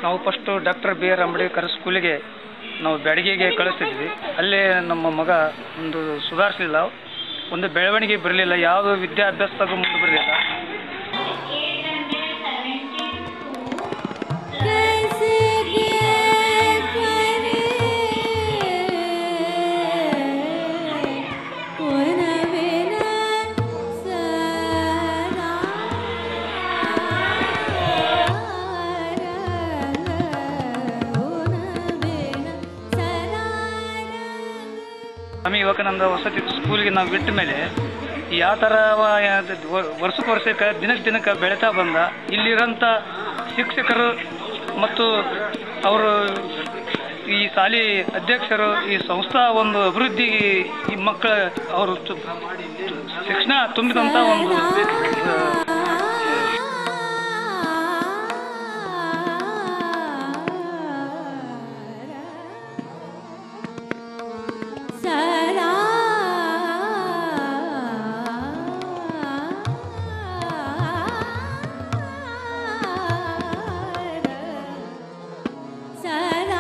ನಾವು first doctor B R Ambedkar ಸ್ಕೂಲಿಗೆ ನಾವು ಬ್ಯಾಡಗಿಗೆ ಕಳಿಸ್ತಿದ್ವಿ ಅಲ್ಲೇ ನಮ್ಮ ಮಗ ಒಂದು ಸುಧಾರಿಸಲಿಲ್ಲ ಒಂದು ಬೆಳವಣಿಗೆ ಬರಲಿಲ್ಲ ಯಾವ ವಿದ್ಯಾಭ್ಯಾಸದಾಗೂ ಮುಂದೆ ಬರಲಿಲ್ಲ कैसे ये करे कोन बिना सरा कोन बिना सरा ಸ್ವಾಮಿ ವಿವೇಕಾನಂದ ವಸತಿ ಸ್ಕೂಲ್ಗೆ ನಾವು ಬಿಟ್ಟ ಮೇಲೆ ಯಾವ ಥರ ವರ್ಷಕ್ಕೆ ವರ್ಷಕ್ಕೆ ದಿನಕ್ಕೆ ದಿನಕ್ಕೆ ಬೆಳೀತಾ ಬಂದ ಇಲ್ಲಿರೋಂಥ ಶಿಕ್ಷಕರು ಮತ್ತು ಅವರು ಈ ಶಾಲಿ ಅಧ್ಯಕ್ಷರು ಈ ಸಂಸ್ಥಾ ಒಂದು ಅಭಿವೃದ್ಧಿಗೆ ಈ ಮಕ್ಕಳ ಅವರು ತು- ಶಿಕ್ಷಣ ತುಂಬಿದಂಥ ಒಂದು सरा सरा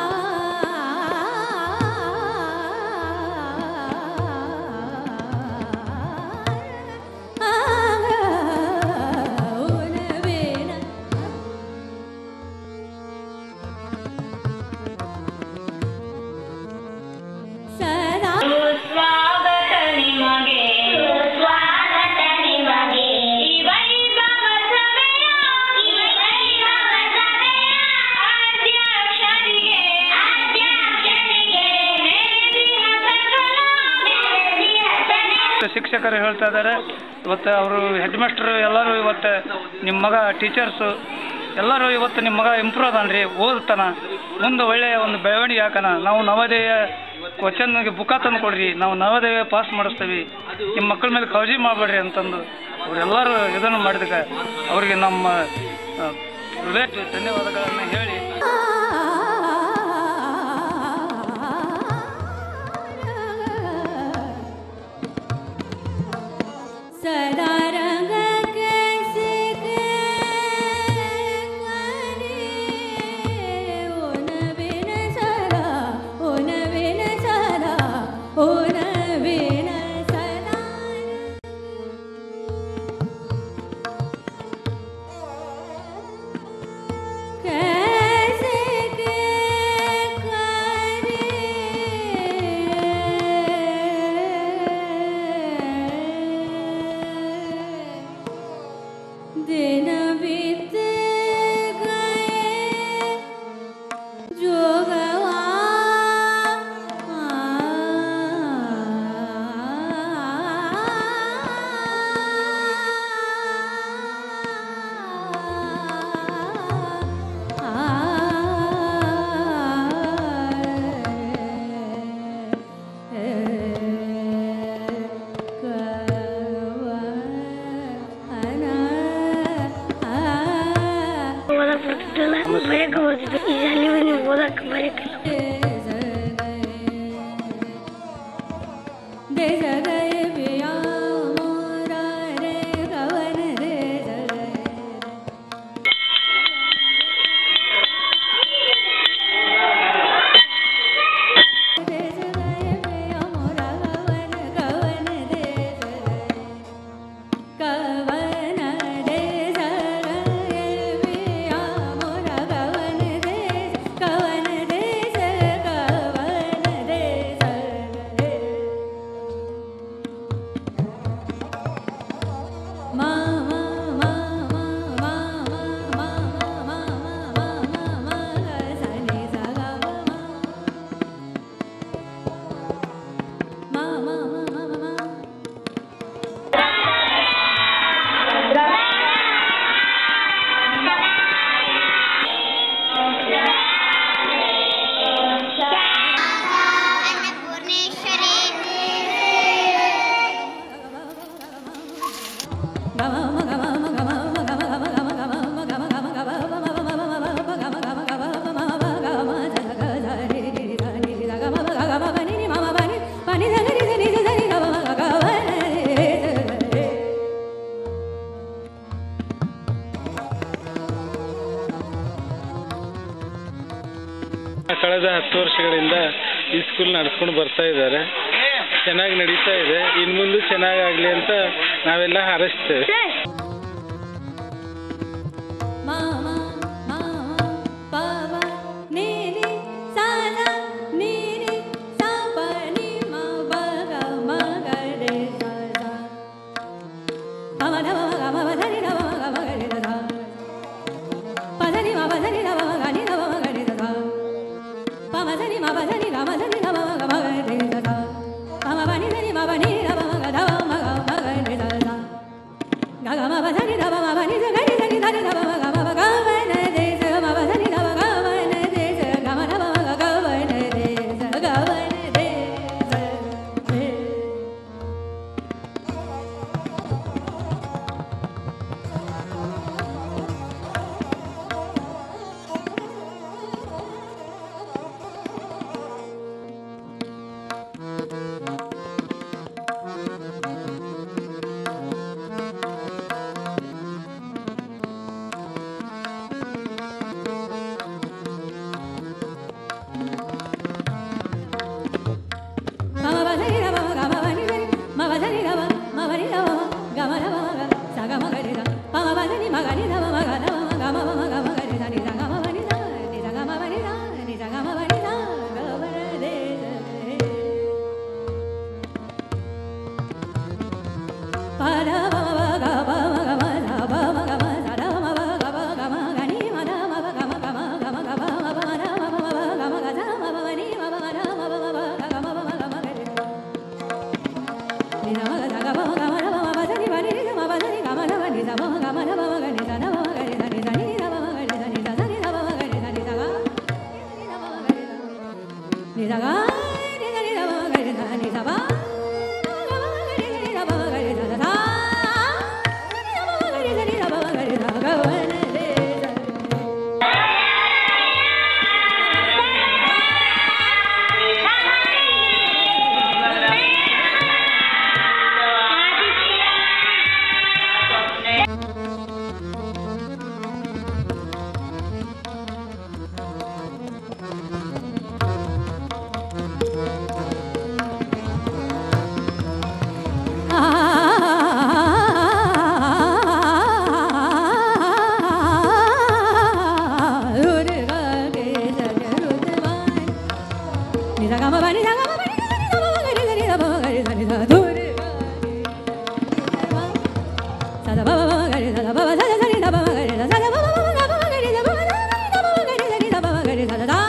सरा ಸ್ವಾಗತ ನಿಮಗೆ ಸ್ವಾಗತ ನಿಮಗೆ ಈ ವೈಭವ ಸಭೆಯ ಈ ವೈಭವ ಸಭೆಯ ಅಧ್ಯಕ್ಷರಿಗೆ ಅಧ್ಯಕ್ಷರಿಗೆ ನೆರೆದಿನ ಸಕಲ ನೆರೆದಿನ ಸಕಲ ಶಿಕ್ಷಕರು ಹೇಳ್ತಾ ಇದ್ದಾರೆ ಇವತ್ತು ಅವರು ಹೆಡ್ ಮಾಸ್ಟರ್ ಎಲ್ಲರೂ ಇವತ್ತು ನಿಮ್ಮ ಮಗ ಟೀಚರ್ಸು ಎಲ್ಲರೂ ಇವತ್ತು ನಿಮ್ಮ ಮಗ ಇಂಪ್ರೂವ್ ಅದಾನ್ರಿ ಓದ್ತಾನ ಮುಂದೆ ಒಳ್ಳೆಯ ಒಂದು ಬೆಳವಣಿಗೆ ಹಾಕನ ನಾವು ನವೋದಯ ಕ್ವಶನ್ಗೆ ಬುಕ್ಕ ತಂದು ಕೊಡ್ರಿ ನಾವು ನವೋದಯ ಪಾಸ್ ಮಾಡಿಸ್ತೀವಿ ನಿಮ್ಮ ಮಕ್ಕಳ ಮೇಲೆ ಕಾಳಜಿ ಮಾಡಬೇಡ್ರಿ ಅಂತಂದು ಅವರೆಲ್ಲರೂ ಇದನ್ನು ಮಾಡಿದಕ್ಕೆ ಅವರಿಗೆ ನಮ್ಮ ಆ, ಹೃದಯ ಧನ್ಯವಾದಗಳನ್ನು ಹೇಳಿ सदा रंग कैसे करे ओ नवीन सदा ओ नवीन सदा ओ नवीन सदा कैसे के करे दिन बीत गए जोगवा ಓದಕ್ ಬರ್ತಿದ್ದಿಲ್ಲ ಬರೆಯಕ್ಕೆ ಬರ್ತಿದ್ದೆ ಈ ಶಾಲೆ ನೀವು ಓದಕ್ಕೆ ಬರೆಯಕ್ಕಿಲ್ಲ दे जगय पिया मोरा रे कवन दे जगय दे जगय पिया मोरा कवन कवन दे जगय कवन दे जगय पिया मोरा कवन दे कवन दे ಕಳೆದ ಹತ್ತು ವರ್ಷಗಳಿಂದ ಈ ಸ್ಕೂಲ್ ನಡೆಸ್ಕೊಂಡು ಬರ್ತಾ ಇದ್ದಾರೆ ಚೆನ್ನಾಗಿ ನಡೀತಾ ಇದೆ ಇನ್ನು ಮುಂದೆ ಚೆನ್ನಾಗಾಗಲಿ ಅಂತ ನಾವೆಲ್ಲ ಹಾರೈಸ್ತೇವೆ ಮಾಮ ಮಾಮ ಪಾವ ನೀನಿ ಸಾನ ನೀನಿ ಸಾಪ ನಿ ಮ ಬಗ ಮಗ ರೆ ಸ ಸ ಪಮ ಧ ಮ ಗ ಮ ಧ ನಿ ಧ ಮ ಗ ಮ ಗ ರಿ ಧ ಧ ಪ ಧ ನಿ ಮ ಪ ಧ ನಿ ಧ ಮ ಗ ನಿ ಧ ಮ ಗ ರಿ ಧ ಧ ಪ ಮ ಧ ನಿ ಮ ಪ ಧ ನಿ ಧ ಮ ಧ ನಿ ಧ ಮ ಗ ಮ ಗ ರಿ ಧ ಧ ಪ ಮ ಪ ನಿ ಧ ನಿ ಮ ಪ ನಿ ಧ ಮ ಗ ಧ ಮ ಗ ಮ ಗ ರಿ ಧ ಧ ಗ ಗ ಮ ಪ ಧ ನಿ ಧ ಮ ಮ ಪ ನಿ ಧ ಗ ರಿ ಧ ನಿ ಧ ನಿ ಧ ಮ ಮ ಗ ಮ ಮ ಗ ಮ ನ ದೆ ಸ ಗ ಮ ಪ ಧ ನಿ ಧ ಮ ಗ ಮ ನ ದೆ ಸ ಗ ಮ ನ ಮ ಮ ಗ ಗ ಮ ನ ದೆ ಸ ಗ ಮ ನ ದೆ ಸ ದೆ ಮ ಮ ಪ ಧ ನಿ ಧ ಮ ಮ ಗ ಮ ಪ ನಿ ಧ ನಿ ಮ ಪ ಧ ನಿ ಧ ಮ ಮ ಪ ನಿ ಧ ಮ ಮ ಗ ಮ ನ ಮ ಮ ಗ ಸ ಗ ಮ ಗ ರಿ ಧ ಪ ಮ ಪ ಧ ನಿ ಮ ಗ ನಿ ಧ ಮ ಮ ಗ ನ ಮ ಮ ಗ ಮ ಮ ಮ ಗ ಮ ಗ ರಿ ಧ ನಿ ಧ ಗ ಮ ಪ ನಿ ಧ ನಿ ಧ ಗ ಮ ಪ ನಿ ಧ ನಿ ಧ ಗ ಮ ಪ ನಿ ಧ ಗ ಮ ನ ದೆ ಸ ರೆ ಪ ಧ ಮ ಮ ಗ ಪ ಮ ಗ ಮ ಧ ಪ ಮ ಗ ಮ ಧ ಧ ಮ ಪ ಗ ಪ ಗ ಮ ಗ ನಿ ಮ ಧ ಮ ಪ ಗ ಮ ಗ ಮ ಗ ಮ ಗ ಪ ಮ ಪ ಮ ಧ ಮ ಪ ಮ ಪ ಗ ಮ ಗ ಧ ಮ ಪ ಮ ನಿ ಮ ಪ ಮ ಧ ಮ ಪ ಮ ಪ ಗ ಗ ಮ ಪ ಮ ಗ ಮ ಗ ರಿ ಧ ನಿ ಧ ಮ ಗ ಧ ಗ ಪ ಮ ಗ ಮ ಧ ಮ ಮ ಪ ಧ ನಿ ಮ ನಿ ರಿ ಧ ಮ ಪ ಧ ನಿ ಗ ಮ ಧ ಮ ನಿ ಧ ಮ ಮ ಗ ಮ ಧ ಮ ಮ ಗ ನಿ ಧ ನ ಮ ಮ ಗ ರಿ ಧ ನಿ ಧ ನಿ ಧ ಮ ಮ ಗ ರಿ ಧ ನಿ ಧ ಧ ನಿ ಧ ಮ ಮ ಗ ರಿ ಧ ನಿ ಧ ಗ ನಿ ಧ ಗ ನಿ ಧ ನಿ ಧ ಮ ಮ ಗ ರಿ ಧ ನಿ ಧ ಪ ಗ ಮ ಗ ರಿ ಧ ನಿ ಧ ಮ ಮ ಗ ರಿ ಧ ಧ ಧ ನಿ ಧ ಮ ಮ ಗ ರಿ ಧ ನಿ ಧ ಮ ಮ ಗ ರಿ ಧ ಗ ಮ ನ ದೆ ಸ da